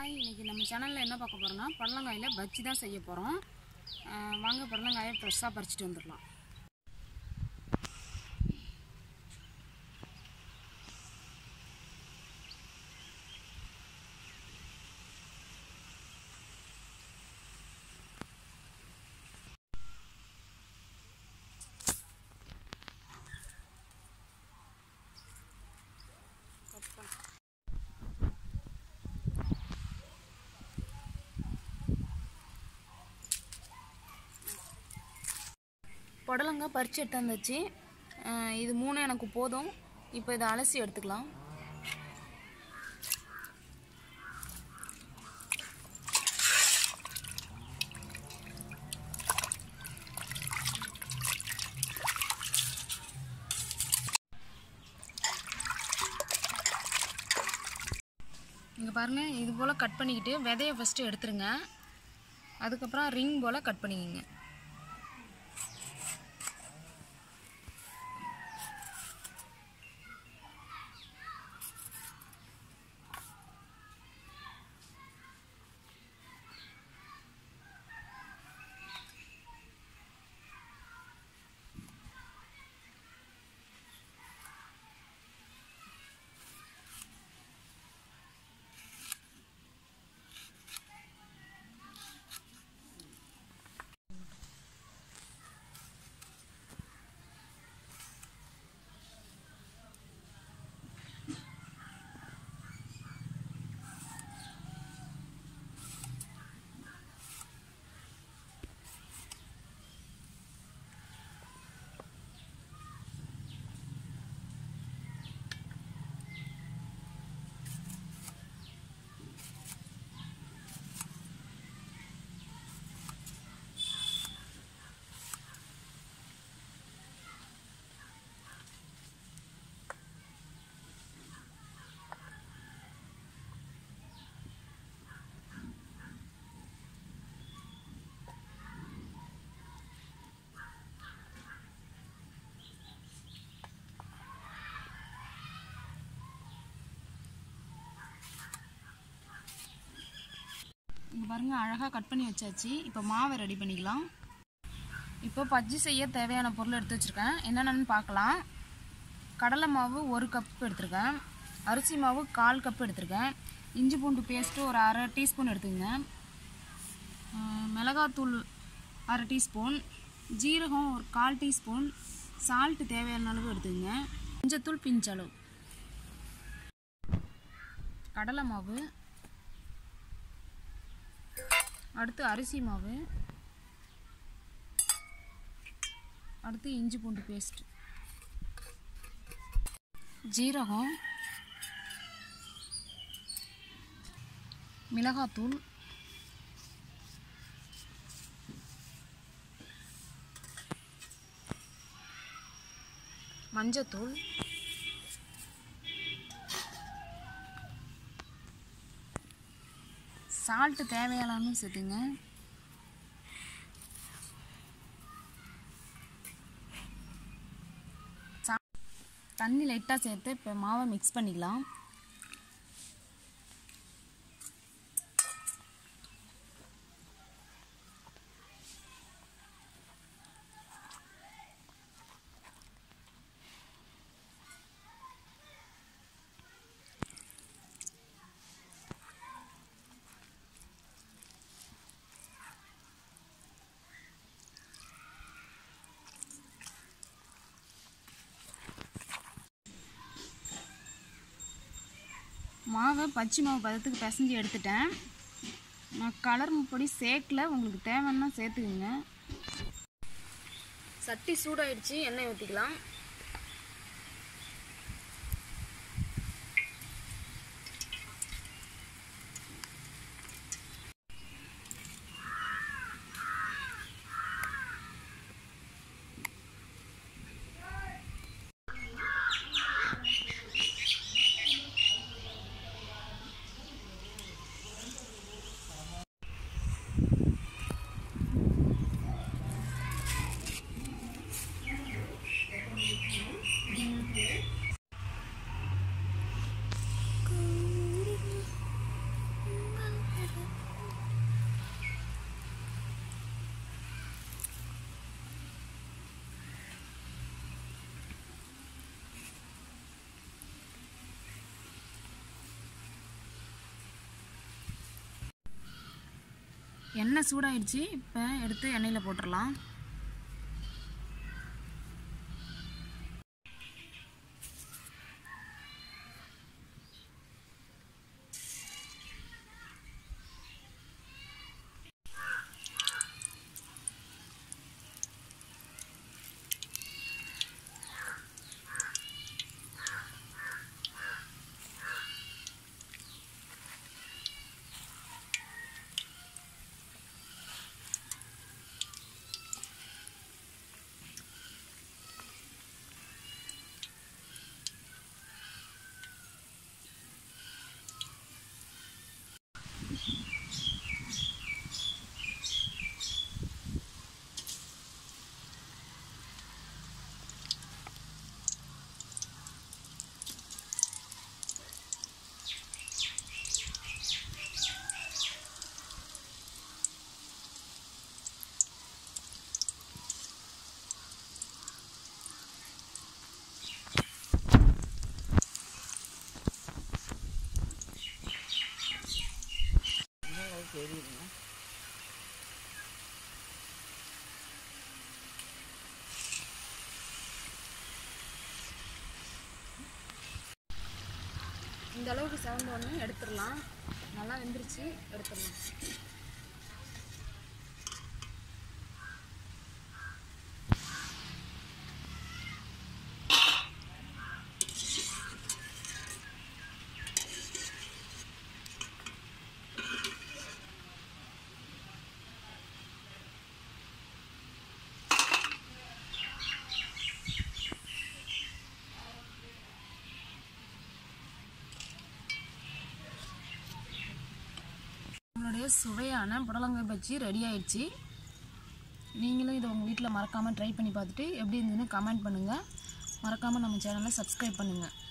hi இன்னைக்கு நம்ம சேனலில் என்ன பார்க்க போகிறோம்னா புடலங்காயில் பஜ்ஜி தான் செய்ய போகிறோம் வாங்க புடலங்காயை ஃப்ரெஷ்ஷாக பறிச்சிட்டு வந்துடலாம் கட் பண்ண புடலங்காய் பறித்து எடுத்து வந்தாச்சு அஹ் இது மூணு எனக்கு போதும் இப்போ இதை அலசி எடுத்துக்கலாம் இங்கே பாருங்கள் இது போல் கட் பண்ணிக்கிட்டு விதையை ஃபஸ்ட்டு எடுத்துருங்க அதுக்கப்புறம் ரிங் போல் கட் பண்ணிக்கோங்க இங்கே பாருங்கள் அழகாக கட் பண்ணி வச்சாச்சு இப்போ மாவை ரெடி பண்ணிக்கலாம் இப்போ பஜ்ஜி செய்ய தேவையான பொருள் எடுத்து வச்சுருக்கேன் என்னென்னு பார்க்கலாம் கடலை மாவு ஒரு கப் எடுத்திருக்கேன் அரிசி மாவு கால் கப் எடுத்திருக்கேன் இஞ்சி பூண்டு பேஸ்ட்டு ஒரு அரை டீஸ்பூன் எடுத்துக்கங்க அஹ் மிளகாத்தூள் அரை டீஸ்பூன் ஜீரகம் ஒரு கால் டீஸ்பூன் சால்ட்டு தேவையான அளவு எடுத்துக்கங்க மஞ்சத்தூள் பிஞ்சளவு கடலை மாவு அடுத்து அரிசி மாவு அடுத்து இஞ்சி பூண்டு பேஸ்ட் ஜீரகம் மிளகாத்தூள் மஞ்சத்தூள் சால்ட்டு தேவையான சேர்த்துங்க சா- தண்ணி லைட்டாக சேர்த்து இப்போ மாவை மிக்ஸ் பண்ணிக்கலாம் மாவை பச்சை மாவு பதத்துக்கு பிசைஞ்சு எடுத்துட்டேன் நான் கலர் பொடி சேர்க்கல உங்களுக்கு தேவைன்னா சேர்த்துக்குங்க சட்டி சூடாயிடுச்சு எண்ணெய் ஊற்றிக்கலாம் எண்ணெய் சூடாயிடுச்சு இப்போ எடுத்து எண்ணெயில் போட்டுடலாம் இந்த அளவுக்கு சவுண்ட் ஒன்று எடுத்துடலாம் நல்லா வெந்துருச்சு எடுத்துடலாம் நம்மளுடைய சுவையான புடலங்காய் பஜ்ஜி ரெடி ஆயிடுச்சு நீங்களும் இதை உங்கள் வீட்டில் மறக்காமல் ட்ரை பண்ணி பார்த்துட்டு எப்படி இருந்ததுன்னு கமெண்ட் பண்ணுங்கள் மறக்காமல் நம்ம சேனலை சப்ஸ்கிரைப் பண்ணுங்கள்